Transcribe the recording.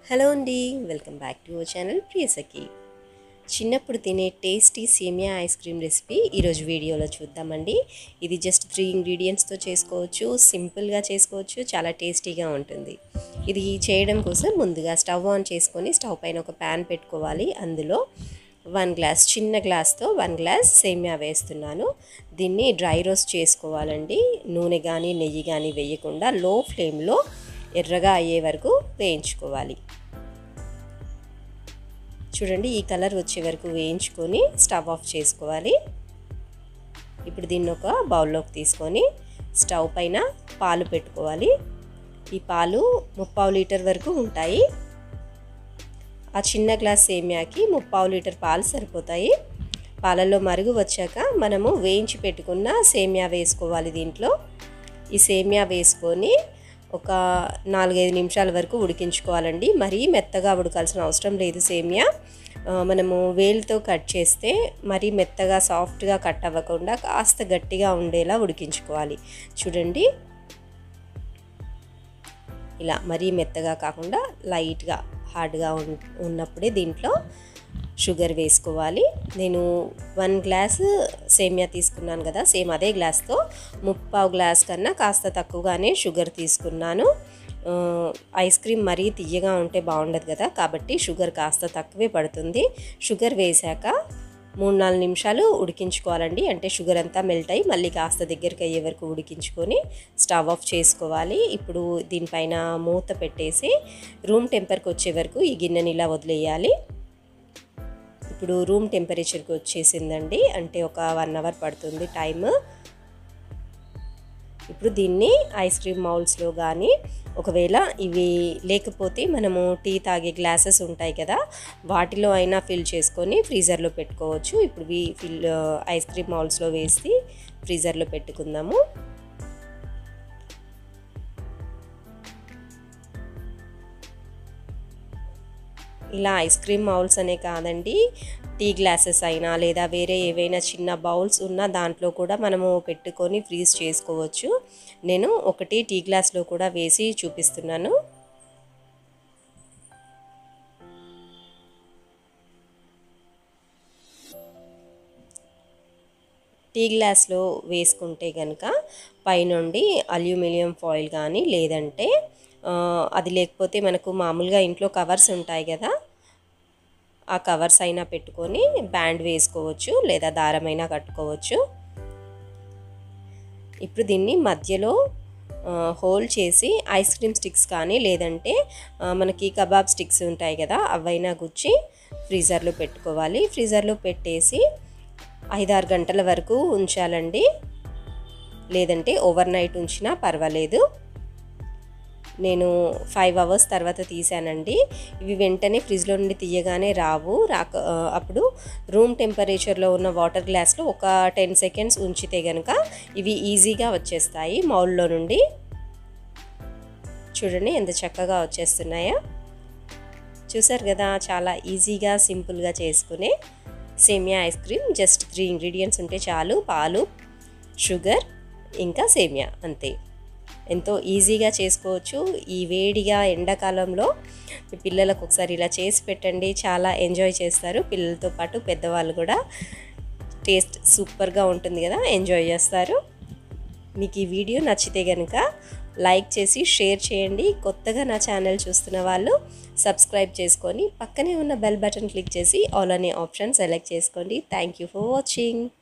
hello అండి welcome back to our channel Priyasakhi చిన్నప్పుడు తినే టేస్టీ సేమియా ఐస్ క్రీమ్ రెసిపీ ఈరోజు వీడియోలో చూద్దామండి ఇది జస్ట్ త్రీ ఇంగ్రీడియంట్స్తో చేసుకోవచ్చు సింపుల్గా చేసుకోవచ్చు చాలా టేస్టీగా ఉంటుంది ఇది చేయడం కోసం ముందుగా స్టవ్ ఆన్ చేసుకొని స్టవ్ పైన ఒక ప్యాన్ పెట్టుకోవాలి అందులో వన్ గ్లాస్ చిన్న గ్లాస్తో వన్ గ్లాస్ సేమియా వేస్తున్నాను దీన్ని డ్రై రోస్ట్ చేసుకోవాలండి నూనె కానీ నెయ్యి కానీ వేయకుండా లో ఫ్లేమ్లో ఎర్రగా అయ్యే వరకు వేయించుకోవాలి చూడండి ఈ కలర్ వచ్చే వరకు వేయించుకొని స్టవ్ ఆఫ్ చేసుకోవాలి ఇప్పుడు దీన్ని ఒక బౌల్లోకి తీసుకొని స్టవ్ పైన పాలు పెట్టుకోవాలి ఈ పాలు ముప్పావు లీటర్ వరకు ఉంటాయి ఆ చిన్న గ్లాస్ సేమియాకి ముప్పావు లీటర్ పాలు సరిపోతాయి పాలల్లో మరుగు వచ్చాక మనము వేయించి పెట్టుకున్న సేమియా వేసుకోవాలి దీంట్లో ఈ సేమియా వేసుకొని ఒక నాలుగైదు నిమిషాల వరకు ఉడికించుకోవాలండి మరీ మెత్తగా ఉడకాల్సిన అవసరం లేదు సేమియా మనము వేలుతో కట్ చేస్తే మరీ మెత్తగా సాఫ్ట్గా కట్ అవ్వకుండా కాస్త గట్టిగా ఉండేలా ఉడికించుకోవాలి చూడండి ఇలా మరీ మెత్తగా కాకుండా లైట్గా హార్డ్గా ఉన్నప్పుడే దీంట్లో షుగర్ వేసుకోవాలి నేను వన్ గ్లాస్ సేమియా తీసుకున్నాను కదా సేమ్ అదే గ్లాస్తో ముప్పావు గ్లాస్ కన్నా కాస్త తక్కువగానే షుగర్ తీసుకున్నాను ఐస్ క్రీమ్ మరీ తీయగా ఉంటే బాగుండదు కదా కాబట్టి షుగర్ కాస్త తక్కువే పడుతుంది షుగర్ వేశాక మూడు నాలుగు నిమిషాలు ఉడికించుకోవాలండి అంటే షుగర్ అంతా మెల్ట్ అయ్యి మళ్ళీ కాస్త దగ్గరికి అయ్యే వరకు ఉడికించుకొని స్టవ్ ఆఫ్ చేసుకోవాలి ఇప్పుడు దీనిపైన మూత పెట్టేసి రూమ్ టెంపర్కి వచ్చే వరకు ఈ గిన్నెని ఇలా వదిలేయాలి ఇప్పుడు రూమ్ టెంపరేచర్కి వచ్చేసిందండి అంటే ఒక వన్ అవర్ పడుతుంది టైమ్ ఇప్పుడు దీన్ని ఐస్ క్రీమ్ మౌల్స్లో కానీ ఒకవేళ ఇవి లేకపోతే మనము టీ తాగే గ్లాసెస్ ఉంటాయి కదా వాటిలో అయినా ఫిల్ చేసుకొని ఫ్రీజర్లో పెట్టుకోవచ్చు ఇప్పుడు ఇవి ఫిల్ ఐస్ క్రీమ్ మౌల్స్లో వేసి ఫ్రీజర్లో పెట్టుకుందాము ఇలా ఐస్ క్రీమ్ బౌల్స్ అనే కాదండి టీ గ్లాసెస్ అయినా లేదా వేరే ఏవైనా చిన్న బౌల్స్ ఉన్నా దాంట్లో కూడా మనము పెట్టుకొని ఫ్రీజ్ చేసుకోవచ్చు నేను ఒకటి టీ గ్లాస్లో కూడా వేసి చూపిస్తున్నాను టీ గ్లాస్లో వేసుకుంటే కనుక పైనుండి అల్యూమినియం ఫాయిల్ కానీ లేదంటే అది లేకపోతే మనకు మామూలుగా ఇంట్లో కవర్స్ ఉంటాయి కదా ఆ కవర్స్ అయినా పెట్టుకొని బ్యాండ్ వేసుకోవచ్చు లేదా దారమైనా కట్టుకోవచ్చు ఇప్పుడు దీన్ని మధ్యలో హోల్ చేసి ఐస్ క్రీమ్ స్టిక్స్ కానీ లేదంటే మనకి కబాబ్ స్టిక్స్ ఉంటాయి కదా అవైనా గుచ్చి ఫ్రీజర్లో పెట్టుకోవాలి ఫ్రీజర్లో పెట్టేసి ఐదారు గంటల వరకు ఉంచాలండి లేదంటే ఓవర్ నైట్ ఉంచినా పర్వాలేదు నేను ఫైవ్ అవర్స్ తర్వాత తీసానండి ఇవి వెంటనే ఫ్రిడ్జ్లో నుండి తీయగానే రావు రాక అప్పుడు రూమ్ టెంపరేచర్లో ఉన్న వాటర్ గ్లాస్లో ఒక టెన్ సెకండ్స్ ఉంచితే కనుక ఇవి ఈజీగా వచ్చేస్తాయి మౌల్లో నుండి చూడండి ఎంత చక్కగా వచ్చేస్తున్నాయో చూసారు కదా చాలా ఈజీగా సింపుల్గా చేసుకునే సేమియా ice cream just three ingredients ఉంటే చాలు పాలు షుగర్ ఇంకా సేమియా అంతే ఎంతో ఈజీగా చేసుకోవచ్చు ఈ వేడిగా ఎండాకాలంలో మీ పిల్లలకు ఒకసారి ఇలా చేసి పెట్టండి చాలా ఎంజాయ్ చేస్తారు పిల్లలతో పాటు పెద్దవాళ్ళు కూడా టేస్ట్ సూపర్గా ఉంటుంది కదా ఎంజాయ్ చేస్తారు మీకు ఈ వీడియో నచ్చితే కనుక లైక్ చేసి షేర్ చేయండి కొత్తగా నా ఛానల్ చూస్తున్న వాళ్ళు సబ్స్క్రైబ్ చేసుకొని పక్కనే ఉన్న బెల్ బటన్ క్లిక్ చేసి ఆల్ అనే ఆప్షన్ సెలెక్ట్ చేసుకోండి థ్యాంక్ యూ ఫర్ వాచింగ్